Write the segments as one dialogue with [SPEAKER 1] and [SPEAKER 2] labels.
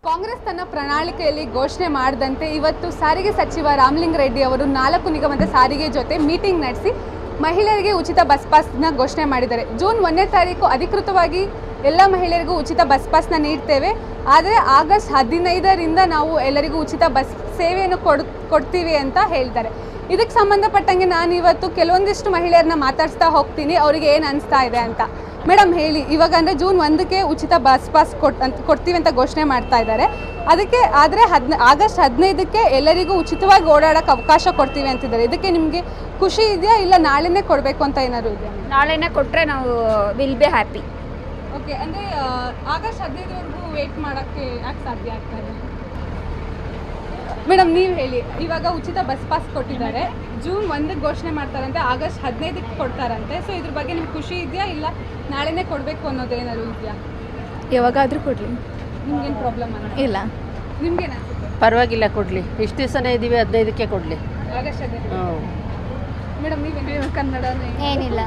[SPEAKER 1] ಕಾಂಗ್ರೆಸ್ ತನ್ನ ಪ್ರಣಾಳಿಕೆಯಲ್ಲಿ ಘೋಷಣೆ ಮಾಡದಂತೆ ಇವತ್ತು ಸಾರಿಗೆ ಸಚಿವ ರಾಮಲಿಂಗ ರೆಡ್ಡಿ ಅವರು ನಾಲ್ಕು ನಿಗಮದ ಸಾರಿಗೆ ಜೊತೆ ಮೀಟಿಂಗ್ ನಡೆಸಿ ಮಹಿಳೆಯರಿಗೆ ಉಚಿತ ಬಸ್ ಪಾಸ್ನ ಘೋಷಣೆ ಮಾಡಿದ್ದಾರೆ ಜೂನ್ ಒಂದನೇ ತಾರೀಕು ಅಧಿಕೃತವಾಗಿ ಎಲ್ಲ ಮಹಿಳೆಯರಿಗೂ ಉಚಿತ ಬಸ್ ಪಾಸ್ನ ನೀಡ್ತೇವೆ ಆದರೆ ಆಗಸ್ಟ್ ಹದಿನೈದರಿಂದ ನಾವು ಎಲ್ಲರಿಗೂ ಉಚಿತ ಬಸ್ ಸೇವೆಯನ್ನು ಕೊಡ್ ಕೊಡ್ತೀವಿ ಅಂತ ಹೇಳ್ತಾರೆ ಇದಕ್ಕೆ ಸಂಬಂಧಪಟ್ಟಂಗೆ ನಾನು ಇವತ್ತು ಕೆಲವೊಂದಿಷ್ಟು ಮಹಿಳೆಯರನ್ನ ಮಾತಾಡಿಸ್ತಾ ಹೋಗ್ತೀನಿ ಅವರಿಗೆ ಏನು ಅನಿಸ್ತಾ ಇದೆ ಅಂತ ಮೇಡಮ್ ಹೇಳಿ ಇವಾಗ ಅಂದರೆ ಜೂನ್ ಒಂದಕ್ಕೆ ಉಚಿತ ಬಸ್ ಪಾಸ್ ಕೊಟ್ ಅಂತ ಕೊಡ್ತೀವಿ ಅಂತ ಘೋಷಣೆ ಮಾಡ್ತಾ ಇದ್ದಾರೆ ಅದಕ್ಕೆ ಆದರೆ ಹದಿನ ಆಗಸ್ಟ್ ಹದಿನೈದಕ್ಕೆ ಎಲ್ಲರಿಗೂ ಉಚಿತವಾಗಿ ಓಡಾಡೋಕ್ಕೆ ಅವಕಾಶ ಕೊಡ್ತೀವಿ ಅಂತಿದ್ದಾರೆ ಇದಕ್ಕೆ ನಿಮಗೆ ಖುಷಿ ಇದೆಯಾ ಇಲ್ಲ ನಾಳೆನೇ ಕೊಡಬೇಕು ಅಂತ ಏನಾದ್ರು ಇದೆಯಾ
[SPEAKER 2] ನಾಳೆನೇ ಕೊಟ್ಟರೆ ನಾವು ವಿಲ್ ಬಿ ಹ್ಯಾಪಿ
[SPEAKER 1] ಓಕೆ ಅಂದರೆ ಆಗಸ್ಟ್ ಹದಿನೈದವರೆಗೂ ವೇಟ್ ಮಾಡೋಕ್ಕೆ ಯಾಕೆ ಸಾಧ್ಯ ಆಗ್ತಾ ಇದೆ ಮೇಡಮ್ ನೀವು ಹೇಳಿ ಇವಾಗ ಉಚಿತ ಬಸ್ ಪಾಸ್ ಕೊಟ್ಟಿದ್ದಾರೆ ಜೂನ್ ಒಂದಕ್ಕೆ ಘೋಷಣೆ ಮಾಡ್ತಾರಂತೆ ಆಗಸ್ಟ್ ಹದಿನೈದಕ್ಕೆ ಕೊಡ್ತಾರಂತೆ ಸೊ ಇದ್ರ ಬಗ್ಗೆ ನಿಮ್ಗೆ ಖುಷಿ ಇದೆಯಾ ಇಲ್ಲ ನಾಳೆನೇ ಕೊಡಬೇಕು ಅನ್ನೋದೇನಾದ್ರು ಇದೆಯಾ
[SPEAKER 2] ಯಾವಾಗಾದರೂ ಕೊಡಲಿ
[SPEAKER 1] ನಿಮ್ಗೇನು ಪ್ರಾಬ್ಲಮ್ ಅನ್ನ
[SPEAKER 2] ಇಲ್ಲ
[SPEAKER 1] ನಿಮ್ಗೇನು ಅನ್ಸುತ್ತೆ
[SPEAKER 3] ಪರವಾಗಿಲ್ಲ ಕೊಡಲಿ ಎಷ್ಟು ದಿವಸನೇ ಇದ್ದೀವಿ ಹದಿನೈದಕ್ಕೆ ಕೊಡಲಿ
[SPEAKER 1] ಆಗಸ್ಟ್ ಹದಿನೈದು
[SPEAKER 3] ಹ್ಞೂ
[SPEAKER 1] ಮೇಡಮ್ ನೀವೇನು ಕನ್ನಡ
[SPEAKER 2] ಏನಿಲ್ಲ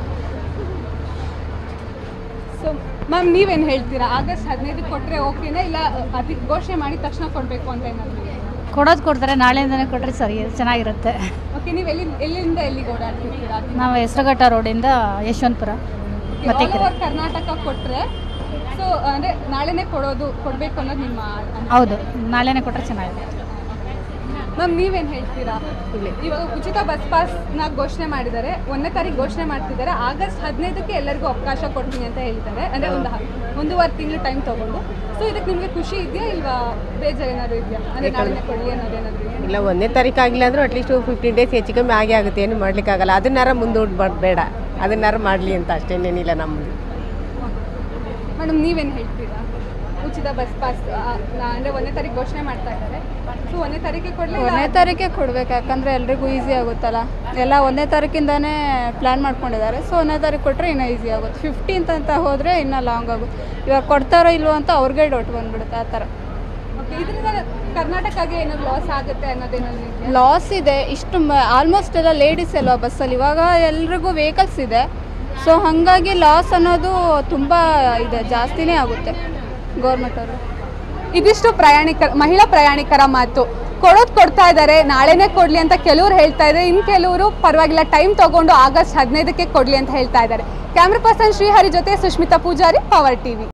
[SPEAKER 1] ಸೊ ಮ್ಯಾಮ್ ನೀವೇನು ಹೇಳ್ತೀರಾ ಆಗಸ್ಟ್ ಹದಿನೈದಕ್ಕೆ ಕೊಟ್ಟರೆ ಓಕೆನಾ ಇಲ್ಲ ಅದಕ್ಕೆ ಘೋಷಣೆ ಮಾಡಿದ ತಕ್ಷಣ ಕೊಡಬೇಕು ಅಂತ ಏನಾದ್ರು ಇದೆಯಾ?
[SPEAKER 4] ಕೊಡೋದು ಕೊಡ್ತಾರೆ ನಾಳೆಯಿಂದನೇ ಕೊಟ್ಟರೆ ಸರಿ ಚೆನ್ನಾಗಿರುತ್ತೆ
[SPEAKER 1] ಓಕೆ ನೀವು ಎಲ್ಲಿ ಎಲ್ಲಿಂದ ಎಲ್ಲಿಗೆ ಓಡಾಡ್ತಿರ್ತೀರಾ
[SPEAKER 4] ನಾವು ಹೆಸರುಘಟ್ಟ ರೋಡಿಂದ ಯಶವಂತಪುರ ಮತ್ತೆ
[SPEAKER 1] All over ಕರ್ನಾಟಕ ಕೊಟ್ಟರೆ ಸೊ ಅಂದರೆ ನಾಳೆನೇ ಕೊಡೋದು ಕೊಡಬೇಕು ಅನ್ನೋದು ನಿಮ್ಮ ಅನ್-
[SPEAKER 4] ಹೌದು ನಾಳೆನೇ ಕೊಟ್ಟರೆ ಚೆನ್ನಾಗಿರುತ್ತೆ
[SPEAKER 1] ಮ್ಯಾಮ್ ನೀವೇನು ಹೇಳ್ತೀರಾ ಇವಾಗ ಉಚಿತ ಬಸ್ ಪಾಸ್ನ ಘೋಷಣೆ ಮಾಡಿದ್ದಾರೆ ಒಂದನೇ ತಾರೀಕು ಘೋಷಣೆ ಮಾಡ್ತಿದ್ದಾರೆ ಆಗಸ್ಟ್ ಹದಿನೈದಕ್ಕೆ ಎಲ್ಲರಿಗೂ ಅವಕಾಶ ಕೊಡ್ತೀನಿ ಅಂತ ಹೇಳ್ತಾರೆ ಅಂದರೆ ಒಂದು ಹ- ಒಂದೂವರೆ ತಿಂಗಳು ಟೈಮ್ ತೊಗೊಂಡು ಸೊ ಇದಕ್ಕೆ ನಿಮಗೆ ಖುಷಿ ಇದೆಯಾ ಇಲ್ವಾ ಬೇಜಾರು ಏನಾದ್ರು ಇದೆಯಾ ಅಂದರೆ ನಾಳೆನೇ ಕೊಡಲಿ ಅನ್ನೋದೇನಾದ್ರು ಇದೆಯಾ
[SPEAKER 3] ಇಲ್ಲ ಒಂದನೇ ತಾರೀಕು ಆಗಿಲ್ಲ ಅಂದರೂ ಅಟ್ಲೀಸ್ಟ್ ಫಿಫ್ಟೀನ್ ಡೇಸ್ ಹೆಚ್ಚು ಕಮ್ಮಿ ಆಗೇ ಆಗುತ್ತೆ ಏನು ಮಾಡ್ಲಿಕ್ಕಾಗಲ್ಲ ಅದನ್ನಾರ ಮುಂದೂಡ್ಬಾರ್ದು ಬೇಡ ಅದನ್ನಾರ ಮಾಡಲಿ ಅಂತ ಅಷ್ಟೇನೇನಿಲ್ಲ ನಮ್ಮದು
[SPEAKER 1] ಮೇಡಮ್ ನೀವೇನು ಹೇಳ್ತೀರಾ ಉಚಿತ ಬಸ್ ಪಾಸ್ ಅಂದರೆ ಒಂದನೇ ತಾರೀಕು ಘೋಷಣೆ ಮಾಡ್ತಾ ಇದ್ದಾರೆ ಸೊ ಒಂದನೇ ತಾರೀಕಿಗೆ ಕೊಡಲಿ
[SPEAKER 5] ಒಂದನೇ ತಾರೀಕೆ ಕೊಡ್ಬೇಕು ಯಾಕಂದರೆ ಎಲ್ರಿಗೂ ಈಸಿ ಆಗುತ್ತಲ್ಲ ಎಲ್ಲ ಒಂದನೇ ತಾರೀಕಿಂದಾನೇ ಪ್ಲ್ಯಾನ್ ಮಾಡ್ಕೊಂಡಿದ್ದಾರೆ ಸೊ ಒಂದನೇ ತಾರೀಕು ಕೊಟ್ಟರೆ ಇನ್ನೂ ಈಸಿ ಆಗುತ್ತೆ ಫಿಫ್ಟೀನ್ತ್ ಅಂತ ಹೋದರೆ ಇನ್ನೂ ಲಾಂಗ್ ಆಗುತ್ತೆ ಇವಾಗ ಕೊಡ್ತಾರೋ ಇಲ್ವೋ ಅಂತ ಅವ್ರಿಗೆ ಡೌಟ್ ಬಂದ್ಬಿಡುತ್ತೆ ಆ ಥರ
[SPEAKER 1] ಓಕೆ ಇದರಿಂದ ಕರ್ನಾಟಕಗೆ ಏನಾದ್ರು ಲಾಸ್ ಆಗುತ್ತೆ ಅನ್ನೋದೇನಾದ್ರು ಇದೆಯಾ
[SPEAKER 5] ಲಾಸ್ ಇದೆ ಇಷ್ಟು ಆಲ್ಮೋಸ್ಟ್ ಎಲ್ಲ ಲೇಡೀಸ್ ಅಲ್ವಾ ಬಸ್ಸಲ್ಲಿ ಇವಾಗ ಎಲ್ರಿಗೂ ವೆಹಿಕಲ್ಸ್ ಇದೆ ಸೊ ಹಾಗಾಗಿ ಲಾಸ್ ಅನ್ನೋದು ತುಂಬ ಇದೆ ಜಾಸ್ತಿನೇ ಆಗುತ್ತೆ ಗೌರ್ಮೆಂಟ್ ಅವರು
[SPEAKER 1] ಇದಿಷ್ಟು ಪ್ರಯಾಣಿಕರ ಮಹಿಳಾ ಪ್ರಯಾಣಿಕರ ಮಾತು ಕೊಡೋದು ಕೊಡ್ತಾ ಇದ್ದಾರೆ ನಾಳೆನೇ ಕೊಡ್ಲಿ ಅಂತ ಕೆಲವರು ಹೇಳ್ತಾ ಇದ್ದಾರೆ ಇನ್ನು ಕೆಲವರು ಪರವಾಗಿಲ್ಲ ಟೈಮ್ ತಗೊಂಡು ಆಗಸ್ಟ್ ಹದಿನೈದಕ್ಕೆ ಕೊಡ್ಲಿ ಅಂತ ಹೇಳ್ತಾ ಇದ್ದಾರೆ ಕ್ಯಾಮ್ರಾ ಪರ್ಸನ್ ಶ್ರೀಹರಿ ಜೊತೆ ಸುಷ್ಮಿತಾ ಪೂಜಾರಿ ಪವರ್ ಟಿವಿ